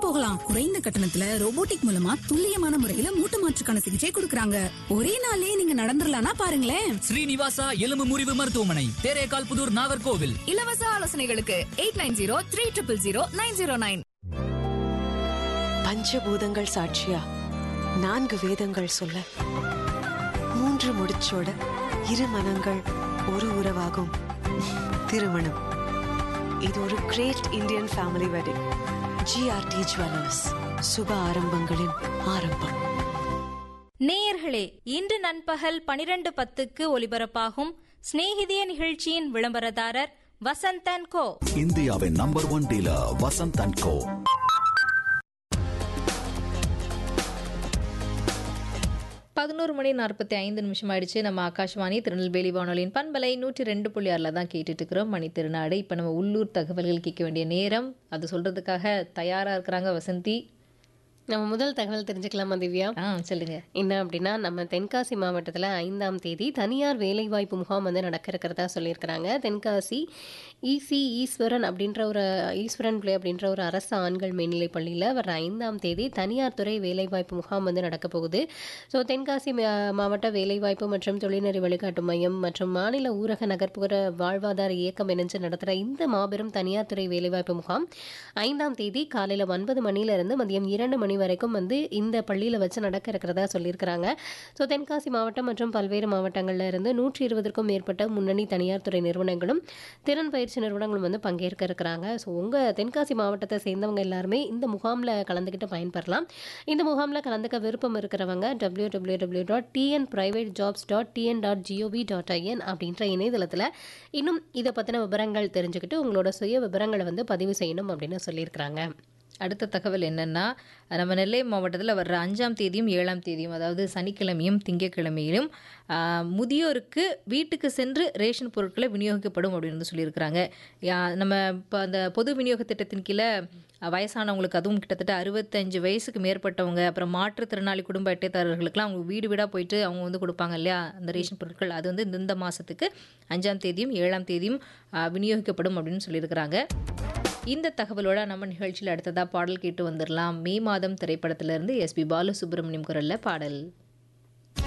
போகலாம் குறைந்த கட்டணத்துல ரோபோட்டிக் மூலமா துல்லியமான முறையில மூட்டு மாற்றுக்கான சிகிச்சை கொடுக்கறாங்க ஒரே நாள்லயே நீங்க நடந்துடலாம்னா பாருங்களேன் ஸ்ரீனிவாசா எலும்பு முறிவு மருத்துவமனை தேரேகால் புதூர் நாகர்கோவில் இலவச ஆலோசனைகளுக்கு eight nine zero three triple zero nine zero nine பஞ்சபூதங்கள் சாட்சியா நான்கு வேதங்கள் சொல்ல மூன்று முடிச்சோட இரு மனங்கள் ஒரு உறவாகும் திருமணம் இது ஒரு great Indian family wedding GRT jewellers சுப ஆரம்பங்களின் ஆரம்பம் நேயர்களே இன்று நண்பகல் பனிரெண்டு பத்துக்கு ஒலிபரப்பாகும் சிநேகிதிய நிகழ்ச்சியின் விளம்பரதாரர் வசந்தன் கோ இந்தியாவின் number one dealer Vasanth and co பதினோரு மணி நாற்பத்தி ஐந்து நிமிஷம் ஆயிடுச்சு நம்ம ஆகாஷ்வாணி திருநெல்வேலி வானொலியின் பண்பலை நூற்றி ரெண்டு புள்ளி ஆறில் தான் கேட்டுட்டு இருக்கிறோம் மணி திருநாடு இப்போ நம்ம உள்ளூர் தகவல்கள் கேட்க வேண்டிய நேரம் அது சொல்றதுக்காக தயாரா இருக்கிறாங்க வசந்தி நம்ம முதல் தகவல் தெரிஞ்சுக்கலாமா திவ்யா ஆ சொல்லுங்க என்ன அப்படின்னா நம்ம தென்காசி மாவட்டத்தில் ஐந்தாம் தேதி தனியார் வேலைவாய்ப்பு முகாம் வந்து நடக்க இருக்கிறதா சொல்லியிருக்கிறாங்க தென்காசி இசி ஈஸ்வரன் அப்படின்ற ஒரு ஈஸ்வரன் பிள்ளை அப்படின்ற ஒரு அரசு ஆண்கள் மேல்நிலைப் பள்ளியில் வர ஐந்தாம் தேதி தனியார் துறை வேலைவாய்ப்பு முகாம் வந்து நடக்க போகுது ஸோ தென்காசி மா- மாவட்ட வேலைவாய்ப்பு மற்றும் தொழில்நெறி வழிகாட்டு மையம் மற்றும் மாநில ஊரக நகர்ப்புற வாழ்வாதார இயக்கம் இணைஞ்சு நடத்துகிற இந்த மாபெரும் தனியார் துறை வேலைவாய்ப்பு முகாம் ஐந்தாம் தேதி காலையில் ஒன்பது மணியிலிருந்து மதியம் இரண்டு மணி வரைக்கும் வந்து இந்த பள்ளியில் வச்சு நடக்க இருக்கிறதா சொல்லியிருக்கிறாங்க ஸோ தென்காசி மாவட்டம் மற்றும் பல்வேறு மாவட்டங்களில் இருந்து நூற்றி இருபதுக்கும் மேற்பட்ட முன்னணி தனியார் துறை நிறுவனங்களும் திறன் பயிற்சி நிறுவனங்களும் வந்து பங்கேற்க இருக்கிறாங்க ஸோ உங்கள் தென்காசி மாவட்டத்தை சேர்ந்தவங்க எல்லாருமே இந்த முகாமில் கலந்துக்கிட்டு பயன்பெறலாம் இந்த முகாமில் கலந்துக்க விருப்பம் இருக்கிறவங்க W W W dot TN private jobs dot TN dot GOV dot IN அப்படின்ற இணையதளத்தில் இன்னும் இதை பற்றின விவரங்கள் தெரிஞ்சுக்கிட்டு உங்களோட சுய விவரங்களை வந்து பதிவு செய்யணும் அப்படின்னு சொல்லியிருக்கிறாங்க அடுத்த தகவல் என்னன்னா நம்ம நெல்லை மாவட்டத்தில் வர்ற அஞ்சாம் தேதியும் ஏழாம் தேதியும் அதாவது சனிக்கிழமையும் திங்கட்கிழமையிலும் ஆ, முதியோருக்கு வீட்டுக்கு சென்று ரேஷன் பொருட்களை விநியோகிக்கப்படும் அப்படின்னு வந்து சொல்லியிருக்கிறாங்க யா- நம்ம இப்போ அந்த பொது விநியோக திட்டத்தின் கீழே அ, வயசானவங்களுக்கு அதுவும் கிட்டத்தட்ட அறுபத்தஞ்சு வயசுக்கு மேற்பட்டவங்க அப்புறம் மாற்றுத்திறனாளி குடும்ப அட்டைதாரர்களுக்குலாம் அவங்க வீடு வீடாக போயிட்டு அவங்க வந்து கொடுப்பாங்க இல்லையா அந்த ரேஷன் பொருட்கள் அது வந்து இந்த மாதத்துக்கு அஞ்சாம் தேதியும் ஏழாம் தேதியும் ஆ, விநியோகிக்கப்படும் அப்படின்னு சொல்லியிருக்கிறாங்க இந்த தகவலோட நம்ம நிகழ்ச்சியில் அடுத்ததாக பாடல் கேட்டு வந்துடலாம் மே மாதம் திரைப்படத்திலிருந்து எஸ்பி பாலசுப்ரமணியம் குரல்ல பாடல்